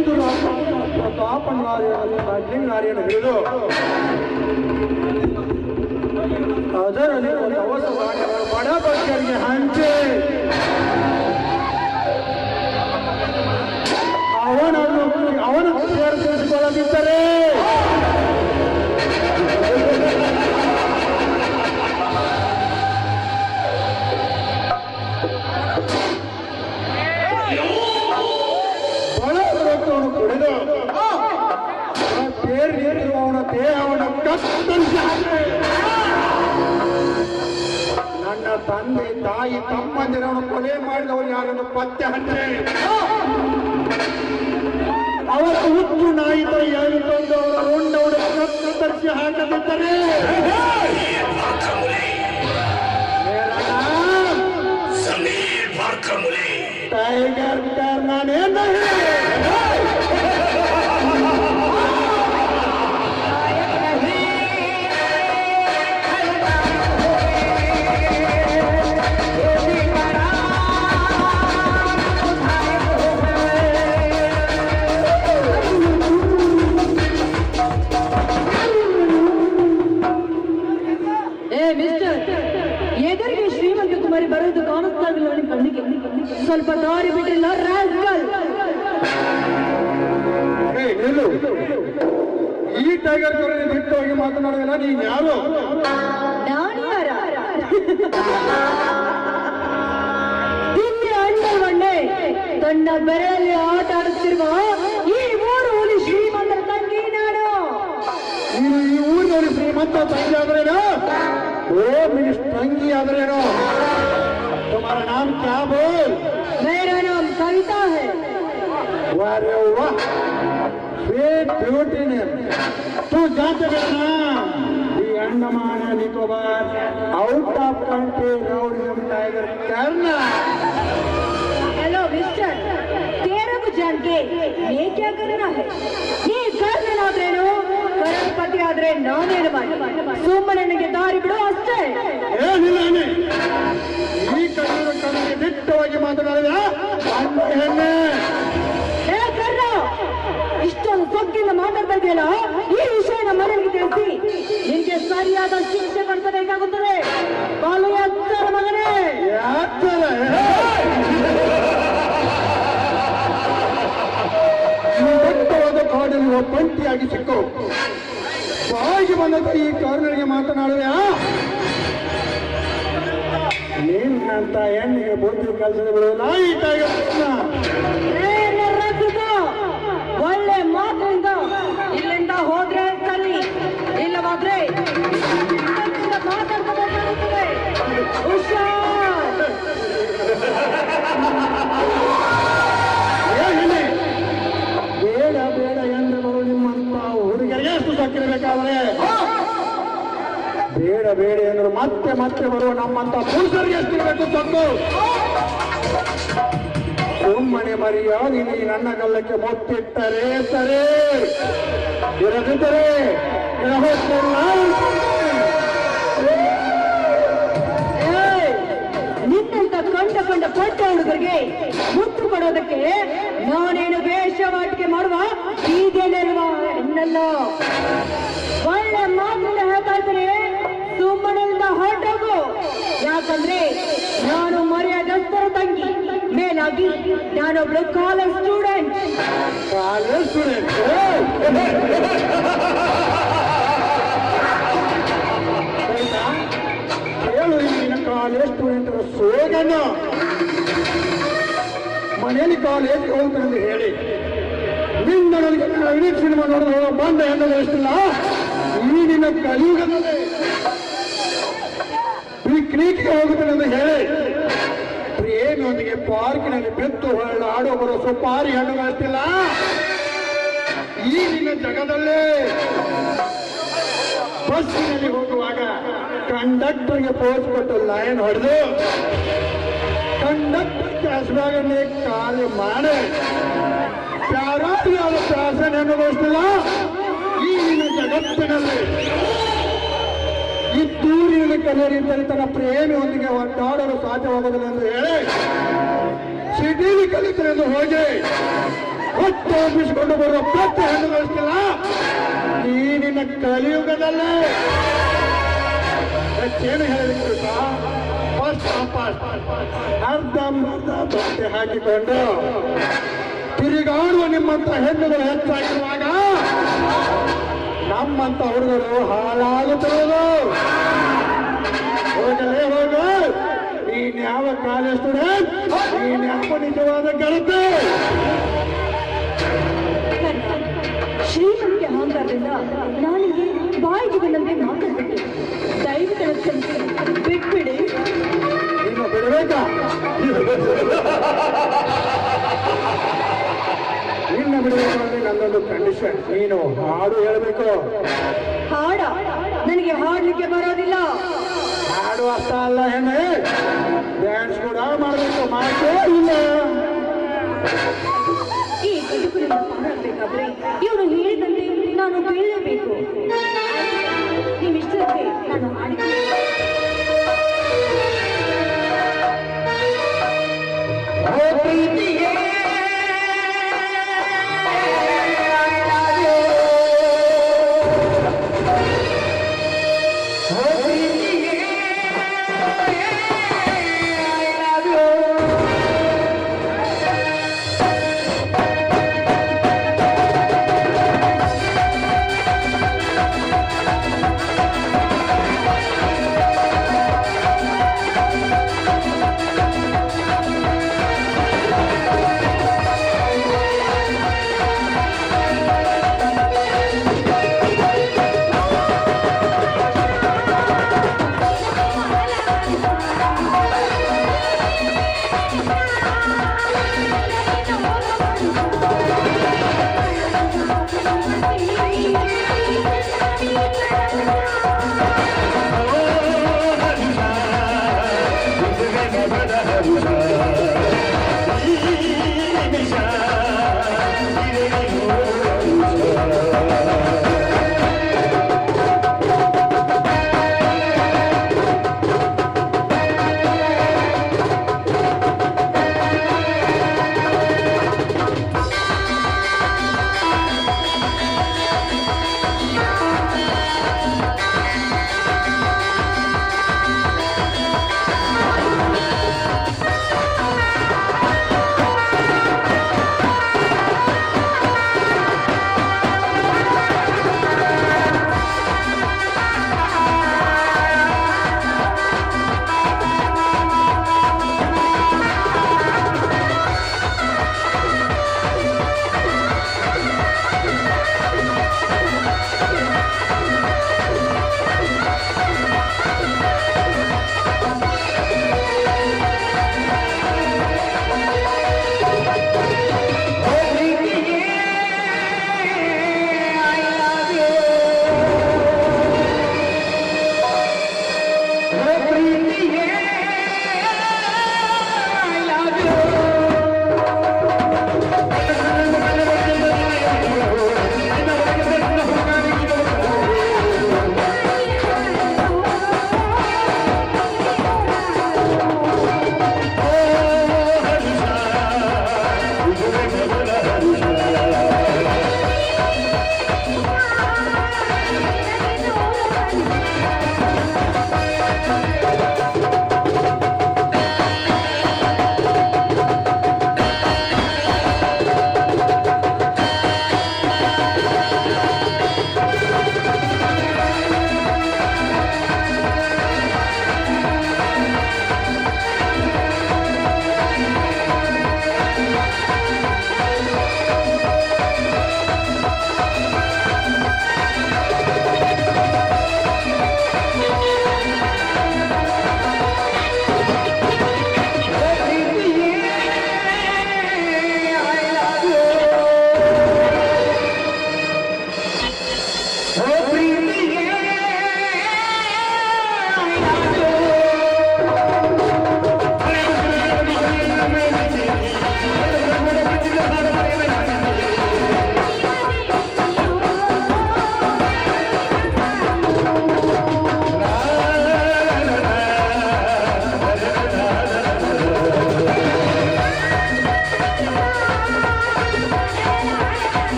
ಇಂದು ಪ್ರತಾಪ ನಾರಿಯನ್ನು ಹಿಡಿದು ಅದರಲ್ಲಿ ಒಂದು ಅವಸ ಬಡ ಭಕ್ತರಿಗೆ ಹಂಚಿ ಅವನನ್ನು ಅವನನ್ನು ಸೇರಿಸಿಕೊಳ್ಳದಿದ್ದರೆ ಬಡ ರಕ್ತವನ್ನು ಕುಡಿದು ಬೇರೆ ನಿಂತಿರುವವನ ದೇಹವನ್ನು ಕತ್ತರಿಸಿ ಹಾಕಿ ನನ್ನ ತಂದೆ ತಾಯಿ ತಮ್ಮಂದಿರನ್ನು ಕೊಲೆ ಮಾಡಿದವರು ಯಾರನ್ನು ಪತ್ತೆ ಹಚ್ಚಿ ಅವರ ಹುಟ್ಟು ನಾಯಿ ತರ ಹೇಳಿಕೊಂಡು ಅವರ ರುಂಡವನ್ನು ಕತ್ತರಿಸಿ ಹಾಕದಿದ್ದರೆ ಮೇರಾ ನಾಮ್ समीर भार्खमुले टाइगर करना नहीं ಏ ಮಿಸ್ಟರ್ ಎದುರಿಗೆ ಶ್ರೀಮಂತ ಕುಮಾರಿ ಬರೋದು ಕಾಣಿಸ್ತಾ ಇಲ್ಲ ನಿಮ್ಮ ಕಣ್ಣಿಗೆ ಸ್ವಲ್ಪ ದಾರಿ ಬಿಟ್ಟಿಲ್ಲ ರಾಸ್ಕಲ್ ಏಯ್, ನಿಲ್ಲು. ಈ ಟೈಗರ್ ಕರಡಿ ಬಿಟ್ಟು ಹೋಗಿ ಮಾತನಾಡುವಿಲ್ಲ ನೀನ್ ಯಾರು ನಾನು ಯಾರ ಇಲ್ಲಿ ಅಂಡವಣ್ಣೆ ತನ್ನ ಬೆರಳಲ್ಲಿ ಆಟ ಆಡುತ್ತಿರುವ ಈ ಮೂರು ಹುಲಿ ಶ್ರೀಮಂತರ ತಂಗಿ ನಾನು ನೀನು ಈ ಊರಿನಲ್ಲಿ ಶ್ರೀಮಂತ ತಂಗಿ ಆದ್ರೇನು ಓ ಮಿನಿಸ್ ತಂಗಿ ಆದ್ರೇನು ತುಮಾರ ನಾಮ್ ಕ್ಯಾ ಬೋಲ್ मेरा नाम कविता है वारे वाह स्वीट ब्यूटी ने तू जानते मेरा नाम the Andaman Nicobar out of country रौडियम टाइगर करना हेलो मिस्टर तेरे को जान के ये क्या करना है ये ಕರ್ಣನಾದ್ರೇನು ಕರಣಪತಿ ಆದ್ರೆ ನಾನೇನು ಮಾಡಿ ಸುಮ್ಮನೆ ನನಗೆ ದಾರಿ ಬಿಡು ಅಷ್ಟೇ ಏನಿಲ್ಲ ಈ ಕನ್ನಡ ಕಣ್ಣಿಗೆ ದಿಟ್ಟವಾಗಿ ಮಾತನಾಡಿದ ಅಣ್ಣ ಹೆಣ್ಣೆ ಏ ಕರ್ಣ ಇಷ್ಟೊಂದು ಸೊಕ್ಕಿಂದ ಮಾತಾಡ್ತಾ ಇದೆಯಲ್ಲ ಈ ವಿಷಯನ ಮನೆಗೆ ತಿಳಿಸಿ ನಿನ್ಗೆ ಸರಿಯಾದ ಶಿಕ್ಷೆ ಕೊಡ್ಸಬೇಕಾಗುತ್ತದೆ ಬಾಲು ಎತ್ತರ ಮಗನೇ ಯಾತರ ದಟ್ಟವಾದ ಕಾಡಲ್ಲಿ ಒಬ್ಬಂಟಿಯಾಗಿ ಸಿಕ್ಕು ಬಾಯಿಗೆ ಬಂದ ಈ ಕಾರಣಗಳಿಗೆ ಮಾತನಾಡುವ ನಿನ್ನಂತ ಹೆಣ್ಣಿಗೆ ಬುದ್ಧಿ ಕಲಿಸದ ಬಿಡುವುದಿಲ್ಲ ಈ ಟೈಗರ್ನ. ಏ ನರಸುತ, ಒಳ್ಳೆ ಮಾತಿನಿಂದ ಇಲ್ಲಿಂದ ಹೋದ್ರೆ ಸರಿ ಇಲ್ಲವಾದ್ರೆ ಇಲ್ಲಿಂದ ಮಾತಾಡ್ಕೋಬೇಕಾಗುತ್ತದೆ ಹುಷಾರ್ ಏನಿದೆ? ಬೇಡ ಬೇಡ ಎಂದವರು ನಿಮ್ಮಂತ ಹುಡುಗರಿಗೆ ಎಷ್ಟು ಸಕ್ಕಿರಬೇಕಾದ್ರೆ ಬೇಡ ಬೇಡ ಎಂದರು ಮತ್ತೆ ಮತ್ತೆ ಬರುವ ನಮ್ಮಂತ ಪುರುಷರಿಗೆ ಎಷ್ಟಿರಬೇಕು ಸೊಕ್ಕು ಸುಮ್ಮನೆ ಮರ್ಯಾದೆ ನೀ ನನ್ನ ಗಲ್ಲಕ್ಕೆ ಮೊತ್ತಿಟ್ಟರೆ ಸರಿ ಇರದಿದ್ದರೆ ಹೋಗ್ತೇನೆ ಏಯ್! ನಿನ್ನಂತ ಕಂಡ ಕಂಡ ಪಟ್ಟ ಹುಡುಗರಿಗೆ ಮುತ್ತು ಕೊಡೋದಕ್ಕೆ ನಾನೇನು ವೇಷವಾಟಿಕೆ ಮಾಡುವ ಹೀಗೇನಿಲ್ವಾ ಹೆಣ್ಣಲ್ಲ ಒಳ್ಳೆ ಮಾತಿಂದ ಹೇಳ್ತಾ ಇದ್ದೀನಿ ಸುಮ್ಮನೆಯಿಂದ ಹೊರಟೋಗು ಯಾಕಂದ್ರೆ ನಾನು ಮರ್ಯಾದಸ್ಥರ ತಂಗಿ ಮೇಲಾಗಿ ನಾನೊಬ್ಳು ಕಾಲೇಜ್ ಸ್ಟೂಡೆಂಟ್ ಕಾಲೇಜ್ ಸ್ಟೂಡೆಂಟ್ ಹೇಳು ಈಗಿನ ಕಾಲೇಜ್ ಸ್ಟೂಡೆಂಟರ ಸೋಗನ್ನು ಮನೆಯಲ್ಲಿ ಕಾಲೇಜ್ಗೆ ಹೋಗ್ತಾರೆ ಅಂತ ಹೇಳಿ ನಿನ್ನ ನನಗೆ ವಿನೀತ್ ಸಿನಿಮಾ ನೋಡಿದ್ರೆ ಬಂದ ಹೆಣ್ಣು ಎಷ್ಟಿಲ್ಲ ಈ ನಿನ್ನ ಕಲಿಯುಗದಲ್ಲಿ ಪಿಕ್ನಿಕ್ಗೆ ಹೋಗುತ್ತೇನೆ ಅಂತ ಹೇಳಿ ಪ್ರೇಮಿಯೊಂದಿಗೆ ಪಾರ್ಕಿನಲ್ಲಿ ಬೆತ್ತು ಹೊರಳು ಆಡೋ ಬರೋ ಸುಪಾರಿ ಹಣ್ಣು ಅಷ್ಟಿಲ್ಲ ಈ ನಿನ್ನ ಜಗದಲ್ಲೇ ಬಸ್ಸಿನಲ್ಲಿ ಹೋಗುವಾಗ ಕಂಡಕ್ಟರ್ಗೆ ಪೋಸ್ ಕೊಟ್ಟು ಲೈನ್ ಹೊಡೆದು ಕಂಡಕ್ಟರ್ ಕ್ಯಾಶ್ ಬ್ಯಾಗಲ್ಲಿ ಖಾಲಿ ಮಾಡಿ ಯಾರು ಯಾವ ಶಾಸನ ಅನ್ನೋದಷ್ಟಿಲ್ಲ ಈ ನಿನ್ನ ಜಗತ್ತಿನಲ್ಲಿ ಈ ದೂರಿನಲ್ಲಿ ಕಲಿಯರಿದ್ದರೆ ತನ್ನ ಪ್ರೇಮಿಯೊಂದಿಗೆ ಒಟ್ಟಾಡಲು ಸಾಧ್ಯವಾಗುವುದಿಲ್ಲ ಎಂದು ಹೇಳಿ ಸಿಟಿಲಿ ಕಲಿತರೆಂದು ಹೋಗಿ ಹೊತ್ತು ಹಬ್ಬಿಸಿಕೊಂಡು ಬರುವ ಪ್ರತ ಹೆಣ್ಣುಗಳಿಸ್ತಿಲ್ಲ ಈ ನಿನ್ನ ಕಲಿಯುಗದಲ್ಲೇ ಏನು ಹೇಳಿದ್ರು ಫಸ್ಟ್ ಫಸ್ಟ್ ಅರ್ಧ ಅರ್ಧ ಬಟ್ಟೆ ಹಾಕಿಕೊಂಡು ತಿರುಗಾಡುವ ನಿಮ್ಮಂತ ಹೆಣ್ಣುಗಳು ಹೆಚ್ಚಾಗಿರುವಾಗ ನಮ್ಮಂತ ಹುಡುಗರು ಹಾಳಾಗುತ್ತಿರೋದು ಹೋಗಲೇ ಹೋಗು ನೀನ್ ಯಾವ ಕಾಲೇಜ್ ಸ್ಟೂಡೆಂಟ್ ನೀನ್ ಯಾವ ನಿಜವಾದ ಗೆಳತಿ ಶ್ರೀಮಂತಿಯ ಅಹಂಕಾರದಿಂದ ನಾನಿಗೆ ಬಾಯಿಗೆ ಬಂದಂತೆ ಮಾತಾಡ್ಬಿಟ್ಟೆ ದಯವಿಟ್ಟು ನನ್ನ ಕ್ಷಮಿಸಿ ಬಿಟ್ಬಿಡಿ ನೀನು ಬಿಡಬೇಕಾ ನಿನ್ನ ಬಿಡಬೇಕು ಅಂದ್ರೆ ನನ್ನೊಂದು ಕಂಡೀಷನ್ ನೀನು ಹಾಡು ಹೇಳಬೇಕು ಹಾಡ ನನಗೆ ಹಾಡ್ಲಿಕ್ಕೆ ಬರೋದಿಲ್ಲ ಹಾಡು ಅಷ್ಟ ಅಲ್ಲ ಹೆಣ್ಣೆ ಡ್ಯಾನ್ಸ್ ಕೂಡ ಮಾಡಬೇಕು ಮಾಡೇ ಇಲ್ಲ ಈ ಬದುಕಿನ ಪಾರಾಗಬೇಕಾದ್ರೆ ಇವರು ಹೇಳಿದಂತೆ ನಾನು ಬೀಳಲೇಬೇಕು ನೀವಿಷ್ಟಕ್ಕೆ ನಾನು ಹಾಡಿದ್ದೆ ಓ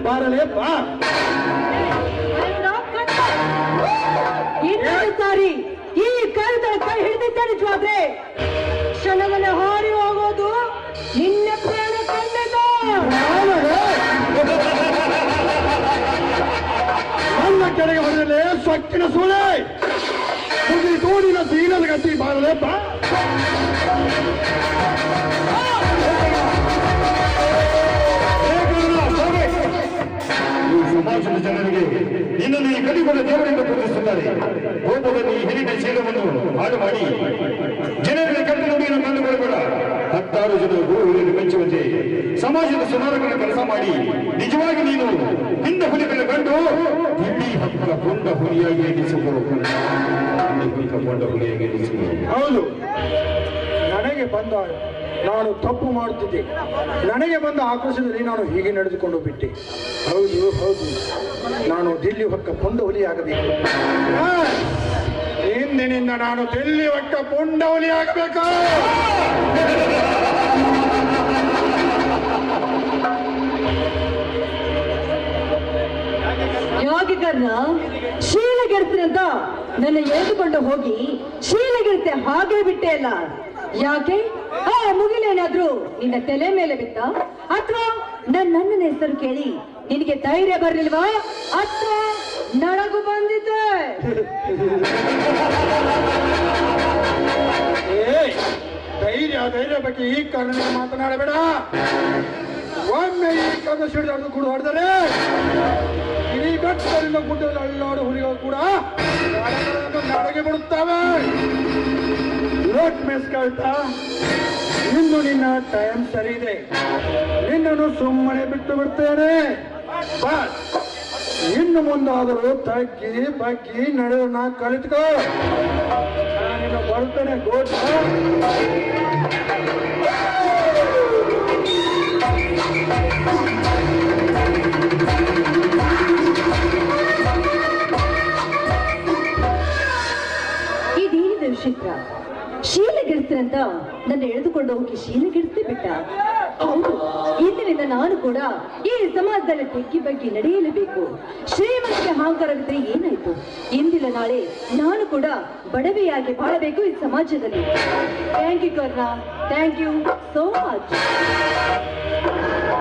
ಬಾರಲೇ ಬಾ ಇನ್ನೊಂದು ಸಾರಿ ಈ ಕೈದ ಕೈ ಹಿಡಿದಿದ್ದ ನಿಜವಾದ್ರೆ ಕ್ಷಣದಲ್ಲಿ ಹಾರಿ ಹೋಗೋದು ನಿನ್ನ ಪ್ರಾಣ ಖಂಡಿತ ನಾನಗೆ ನನ್ನ ಕೆಳಗೆ ಬಂದಲೇ ಸೊಕ್ಕಿನ ಸುಳೆ ಮುಗಿ ತೋಡಿನ ಸೀನದ ಗತಿ ಬಾರಲೇ ಬಾ ಈ ಸಮಾಜದ ಜನರಿಗೆ ನಿನ್ನನ್ನು ಈ ಕಲಿಗೊಂಡ ದೇವರಿಂದ ಪೂಜಿಸುತ್ತಾರೆ ಕೋಪದಲ್ಲಿ ಈ ಹಿರಿಯ ಶೀಲವನ್ನು ಹಾಳು ಮಾಡಿ ಜನರಿಗೆ ಕೆಟ್ಟ ನುಡಿಯನ್ನು ತಂದುಕೊಳ್ಳಬೇಡ ಹತ್ತಾರು ಜನ ಗುರುಗಳನ್ನು ಮೆಚ್ಚುವಂತೆ ಸಮಾಜದ ಸುಧಾರಕರ ಕೆಲಸ ಮಾಡಿ ನಿಜವಾಗಿ ನೀನು ಹಿಂದ ಹುಲಿಗಳ ಕಂಡು ಇಲ್ಲಿ ಹಕ್ಕ ಕೊಂಡ ಹುಲಿಯಾಗಿ ಎನಿಸಿಕೋ ಇಲ್ಲಿ ಹಕ್ಕ ಕೊಂಡ ಹುಲಿಯಾಗಿ ಎನಿಸಿಕೋ ಹೌದು ನನಗೆ ಬಂದ ನಾನು ತಪ್ಪು ಮಾಡುತ್ತಿದ್ದೆ ನನಗೆ ಬಂದ ಆಕ್ರೋಶದಲ್ಲಿ ನಾನು ಹೀಗೆ ನಡೆದುಕೊಂಡು ಬಿಟ್ಟೆ ಹೌದು ಹೌದು ನಾನು ದಿಲ್ಲಿ ಹೊಕ್ಕ ಪುಂಡ ಹುಲಿಯಾಗಬೇಕು ಆ, ಇಂದಿನಿಂದ ನಾನು ದಿಲ್ಲಿ ಹೊಕ್ಕ ಪುಂಡ ಹುಲಿಯಾಗಬೇಕು ಯಾಕೆ ಕರ್ಣ ಶೀಲಗೆಡ್ತೀನಿ ಅಂತ ನನ್ನ ಎಳೆದುಕೊಂಡು ಹೋಗಿ ಶೀಲಗೆಡ್ತೆ ಹಾಗೆ ಬಿಟ್ಟೆ ಅಲ್ಲ ಯಾಕೆ ಆ ಮುಗಿಲೇನಾದ್ರೂ ನಿನ್ನ ತಲೆ ಮೇಲೆ ಬಿತ್ತ ಅಥವಾ ನನ್ನ ನನ್ನ ಹೆಸರು ಕೇಳಿ ನಿನಗೆ ಧೈರ್ಯ ಬರ್ಲಿಲ್ವಾ ಅಥವಾ ನಡಗು ಬಂದಿದ್ದೆ ಏ ಧೈರ್ಯ ಧೈರ್ಯ ಬಗ್ಗೆ ಈ ಕಾರಣಕ್ಕೆ ಮಾತನಾಡಬೇಡ ಒಮ್ಮೆ ಈ ಕದ ಸಿಡಿದಾಡ್ದು ಕೂಡ ಹೊಡೆದರೆ ಇಡೀ ಬೆಟ್ಟದಿಂದ ಗುಡ್ಡದಲ್ಲಿ ಅಳ್ಳಾಡು ಹುಲಿಗಳು ಕೂಡ ನಡಗಳನ್ನು ನಡಗೆ ಬಿಡುತ್ತವೆ ಲೋಟ್ ಮಿಸ್ ಕಳ್ತಾ ಇನ್ನು ನಿನ್ನ ಟೈಮ್ ಸರಿ ಇದೆ ನಿನ್ನನ್ನು ಸುಮ್ಮನೆ ಬಿಟ್ಟು ಬಿಡ್ತೇನೆ ಬಸ್ ಇನ್ನು ಮುಂದಾದರೂ ತಗ್ಗಿ ಬಗ್ಗಿ ನಡೆಯೋಣ ಕಲಿತ್ಕೋ ನಾನಿನ್ನು ಬರ್ತೇನೆ ಗೋಚ ಇದೇನಿದೆ ವಿಚಿತ್ರ ಶೀಲಗೆಡ್ತೀರಂತ ನನ್ನ ಎಳೆದುಕೊಂಡು ಹೋಗಿ ಶೀಲಗೆಡ್ತಿ ಬಿಟ್ಟ ಹೌದು ಇಂದಿನಿಂದ ನಾನು ಕೂಡ ಈ ಸಮಾಜದಲ್ಲಿ ತೆಗ್ಗಿ ಬಗ್ಗೆ ನಡೆಯಲೇಬೇಕು ಶ್ರೀಮಂತಿಗೆ ಅಹಂಕಾರವಿದ್ರೆ ಏನಾಯ್ತು ಇಂದಿಲ್ಲ ನಾಳೆ ನಾನು ಕೂಡ ಬಡವೆಯಾಗಿ ಬಾಳಬೇಕು ಈ ಸಮಾಜದಲ್ಲಿ thank you Karna thank you so much